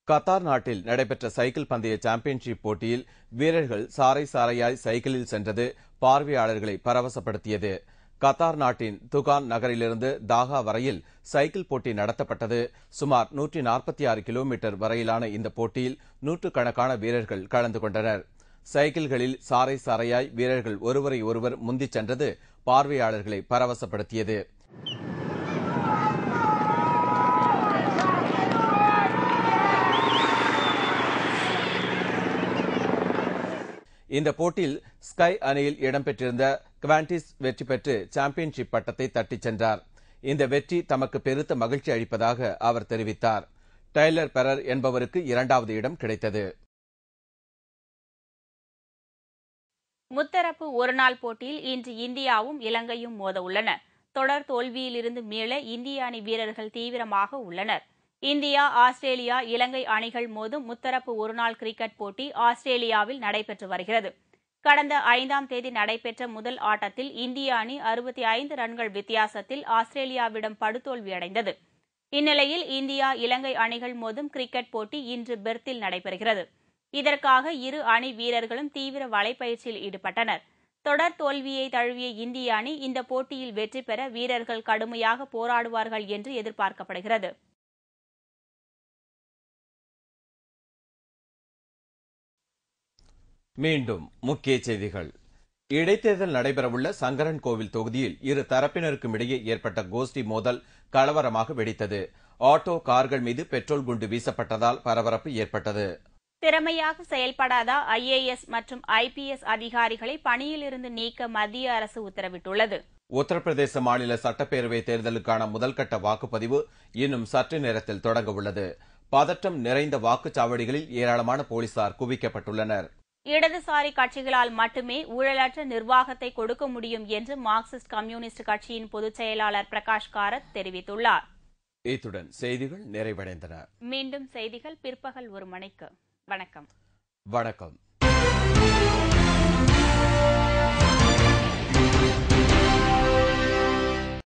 Qatar நாட்டில் நடைபெற்ற cycle பந்தய சாம்பியன்ஷிப் போட்டியில் வீரர்கள் சாறை சாறையாய் சைக்கிளில் சென்றது பார்வையாளர்களை பரவசப்படுத்தியது கத்தார் நாட்டின் துகான் நகரிலிருந்து தாகா வரையில் சைக்கிள் போட்டி நடத்தப்பட்டது சுமார் நூற்றி நாற்பத்தி ஆறு கிலோமீட்டர் வரையிலான இந்த போட்டியில் நூற்றுக்கணக்கான வீரர்கள் கலந்து கொண்டனர் சைக்கிள்களில் சாறை சாறையாய் வீரர்கள் ஒருவரை ஒருவர் முந்திச் சென்றது பார்வையாளர்களை பரவசப்படுத்தியது இந்த போட்டியில் ஸ்கை அணியில் இடம்பெற்றிருந்த குவாண்டிஸ் வெற்றி பெற்று சாம்பியன்ஷிப் பட்டத்தை தட்டிச் சென்றார் இந்த வெற்றி தமக்கு பெருத்த மகிழ்ச்சி அளிப்பதாக அவர் தெரிவித்தார் டைலர் பெரர் என்பவருக்கு இரண்டாவது இடம் கிடைத்தது முத்தரப்பு ஒருநாள் போட்டியில் இன்று இந்தியாவும் இலங்கையும் மோத உள்ளன தொடர் தோல்வியிலிருந்து மீள இந்திய அணி வீரர்கள் தீவிரமாக உள்ளனர் இந்தியா ஆஸ்திரேலியா இலங்கை அணிகள் மோதும் முத்தரப்பு ஒருநாள் கிரிக்கெட் போட்டி ஆஸ்திரேலியாவில் நடைபெற்று வருகிறது கடந்த ஐந்தாம் தேதி நடைபெற்ற முதல் ஆட்டத்தில் இந்திய அணி அறுபத்தி ஐந்து ரன்கள் வித்தியாசத்தில் ஆஸ்திரேலியாவிடம் படுதோல்வியடைந்தது இந்நிலையில் இந்தியா இலங்கை அணிகள் மோதும் கிரிக்கெட் போட்டி இன்று பெர்த்தில் நடைபெறுகிறது இதற்காக இரு அணி வீரர்களும் தீவிர வலைப்பயிற்சியில் ஈடுபட்டனர் தொடர் தோல்வியை தழுவிய இந்திய அணி இந்த போட்டியில் வெற்றி பெற வீரர்கள் கடுமையாக போராடுவார்கள் என்று எதிர்பார்க்கப்படுகிறது மீண்டும் முக்கிய செய்திகள் இடைத்தேர்தல் நடைபெறவுள்ள சங்கரன் கோவில் தொகுதியில் இரு தரப்பினருக்கும் இடையே ஏற்பட்ட கோஷ்டி மோதல் கலவரமாக வெடித்தது ஆட்டோ கார்கள் மீது பெட்ரோல் குண்டு வீசப்பட்டதால் பரபரப்பு ஏற்பட்டது திறமையாக செயல்படாத ஐஏஎஸ் மற்றும் ஐபிஎஸ் அதிகாரிகளை பணியிலிருந்து நீக்க மத்திய அரசு உத்தரவிட்டுள்ளது உத்தரப்பிரதேச மாநில சட்டப்பேரவை தேர்தலுக்கான முதல்கட்ட வாக்குப்பதிவு இன்னும் சற்று நேரத்தில் தொடங்க உள்ளது பதற்றம் நிறைந்த வாக்குச்சாவடிகளில் ஏராளமான போலீசார் குவிக்கப்பட்டுள்ளனர் இடதுசாரி கட்சிகளால் மட்டுமே ஊழலற்ற நிர்வாகத்தை கொடுக்க முடியும் என்று மார்க்சிஸ்ட் கம்யூனிஸ்ட் கட்சியின் பொதுச் செயலாளர் பிரகாஷ் காரத் தெரிவித்துள்ளார் இத்துடன் செய்திகள் நிறைவடைந்தன மீண்டும் செய்திகள் பிற்பகல் ஒரு மணிக்கு வணக்கம் வணக்கம்